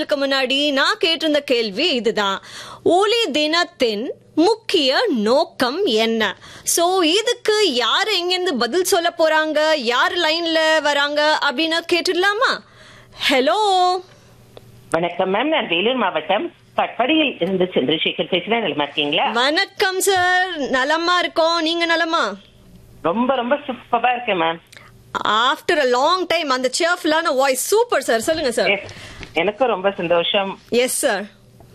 பாடலுக்கு முன்னாடி நான் கேட்டிருந்த கேள்வி இதுதான் ஒலி தினத்தின் முக்கிய நோக்கம் என்ன சோ இதுக்கு யார் எங்கிருந்து பதில் சொல்ல போறாங்க யார் லைன்ல வராங்க அப்படின்னு கேட்டுடலாமா ஹலோ வணக்கம் மேம் நான் வேலூர் மாவட்டம் பட்படியில் இருந்து சந்திரசேகர் பேசுறேன் நல்லா இருக்கீங்களா வணக்கம் சார் நலமா இருக்கோம் நீங்க நலமா ரொம்ப ரொம்ப சூப்பரா இருக்கேன் ma'am after a long time அந்த சேர்ஃபுல்லான வாய்ஸ் சூப்பர் சார் சொல்லுங்க சார் Yes. எனக்கும் ரொம்ப சந்தோஷம் எஸ் சார்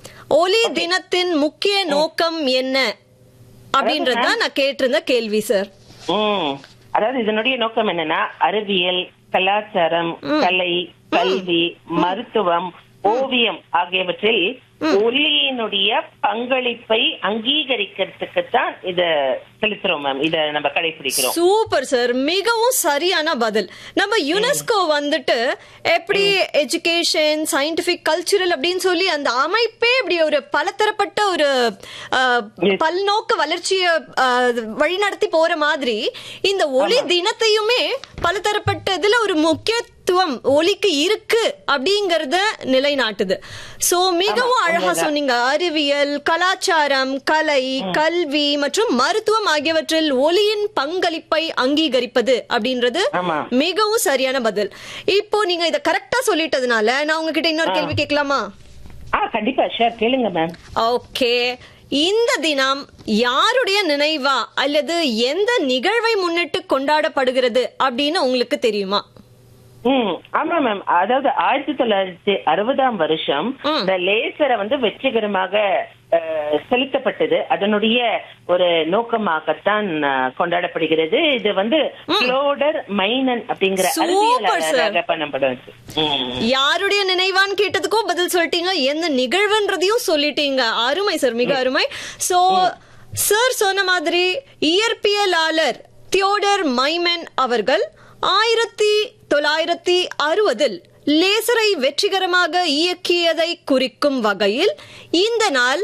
ஒலி தினத்தின் முக்கிய நோக்கம் என்ன அப்படின்றது தான் நான் கேட்டிருந்த கேள்வி சார் ம் அதாவது இதனுடைய நோக்கம் என்னன்னா அறிவியல் கலாச்சாரம் கலை கல்வி மருத்துவம் ஓவியம் ஆகியவற்றில் ஒலியினுடைய பங்களிப்பை அங்கீகரிக்கிறதுக்கு தான் இத செலுத்துறோம் மேம் இத நம்ம கடைபிடிக்கிறோம் சூப்பர் சார் மிகவும் சரியான பதில் நம்ம யுனெஸ்கோ வந்துட்டு எப்படி எஜுகேஷன் சயின்டிபிக் கல்ச்சுரல் அப்படின்னு சொல்லி அந்த அமைப்பே இப்படி ஒரு பலதரப்பட்ட ஒரு அஹ், பல்நோக்கு வளர்ச்சியை அஹ், வழிநடத்தி போற மாதிரி இந்த ஒளி தினத்தையுமே பலதரப்பட்ட இதுல ஒரு முக்கியத்துவம் ஒலிக்கு இருக்கு அப்படிங்கறத நிலைநாட்டுது சோ மிகவும் அழகா சொன்னீங்க அறிவியல் கலாச்சாரம் கலை கல்வி மற்றும் மருத்துவம் ஆகியவற்றில் ஒலியின் பங்களிப்பை அங்கீகரிப்பது அப்படின்றது ஆமா. மிகவும் சரியான பதில் இப்போ நீங்க இத கரெக்டா சொல்லிட்டதுனால நான் உங்ககிட்ட இன்னொரு கேள்வி கேட்கலாமா ஆ கண்டிப்பா ஷேர் கேளுங்க மேம் ஓகே இந்த தினம் யாருடைய நினைவா அல்லது எந்த நிகழ்வை முன்னிட்டு கொண்டாடப்படுகிறது அப்படின்னு உங்களுக்கு தெரியுமா ம் ஆமா மேம் அதாவது ஆயிரத்தி தொள்ளாயிரத்தி அறுபதாம் வருஷம் ம். இந்த லேசரை வந்து வெற்றிகரமாக அஹ், செலுத்தப்பட்டது அதனுடைய ஒரு நோக்கமாகத்தான் அஹ், கொண்டாடப்படுகிறது இது வந்து குளோடர் மைனன் அப்படிங்கிற Super, அறிவியலாளராக பண்ணப்படுது ம். யாருடைய நினைவான்னு கேட்டதுக்கும் பதில் சொல்லிட்டீங்க எந்த நிகழ்வுன்றதையும் சொல்லிட்டீங்க அருமை சார் மிக அருமை சோ சார் சொன்ன மாதிரி இயற்பியலாளர் தியோடர் மைமன் அவர்கள் ஆயிரத்தி தொள்ளாயிரத்தி அறுபதில் லேசரை வெற்றிகரமாக இயக்கியதை குறிக்கும் வகையில் இந்த நாள்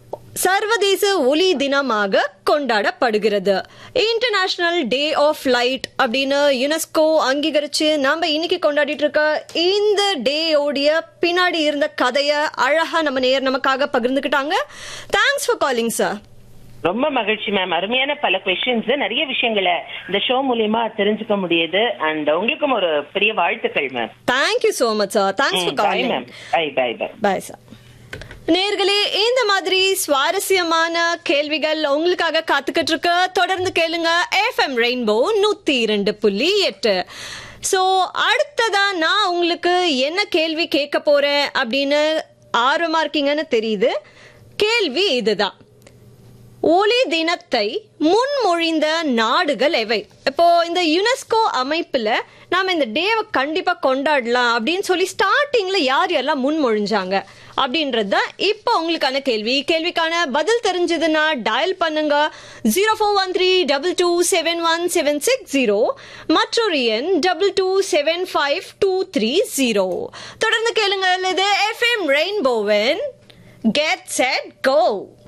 சர்வதேச ஒலி தினமாக கொண்டாடப்படுகிறது இன்டர்நேஷனல் டே ஆஃப் லைட் அப்படின்னு யுனெஸ்கோ அங்கீகரிச்சு நாம இன்னைக்கு கொண்டாடிட்டு இருக்க இந்த டேயோடைய பின்னாடி இருந்த கதைய அழகா நம்ம நேர் நமக்காக பகிர்ந்துக்கிட்டாங்க தேங்க்ஸ் ஃபார் காலிங் சார் ரொம்ப மகிழ்ச்சி மேம் அருமையான பல கொஸ்டின்ஸ் நிறைய விஷயங்களை இந்த ஷோ மூலியமா தெரிஞ்சுக்க முடியுது அண்ட் உங்களுக்கும் ஒரு பெரிய வாழ்த்துக்கள் ma'am thank you so much sir thanks for bye calling ma'am bye bye bye bye sir நேர்களே இந்த மாதிரி சுவாரஸ்யமான கேள்விகள் உங்களுக்காக காத்துக்கிட்டு இருக்க தொடர்ந்து கேளுங்க எஃப்எம் ரெயின்போ நூத்தி இரண்டு புள்ளி எட்டு சோ அடுத்ததா நான் உங்களுக்கு என்ன கேள்வி கேட்க போறேன் அப்படின்னு ஆர்வமா இருக்கீங்கன்னு தெரியுது கேள்வி இதுதான் ஒலி தினத்தை முன்மொழிந்த நாடுகள் எவை இப்போ இந்த யுனெஸ்கோ அமைப்புல நாம இந்த டேவை கண்டிப்பா கொண்டாடலாம் அப்படின்னு சொல்லி ஸ்டார்டிங்ல யார் யாரெல்லாம் முன்மொழிஞ்சாங்க அப்படின்றது தான் இப்போ உங்களுக்கான கேள்வி கேள்விக்கான பதில் தெரிஞ்சதுன்னா டயல் பண்ணுங்க zero four one three double two seven one seven six zero மற்றொரு எண் double two seven five two three zero தொடர்ந்து கேளுங்க இது எஃப்எம் ரெயின்போவன் கெட் செட் கோ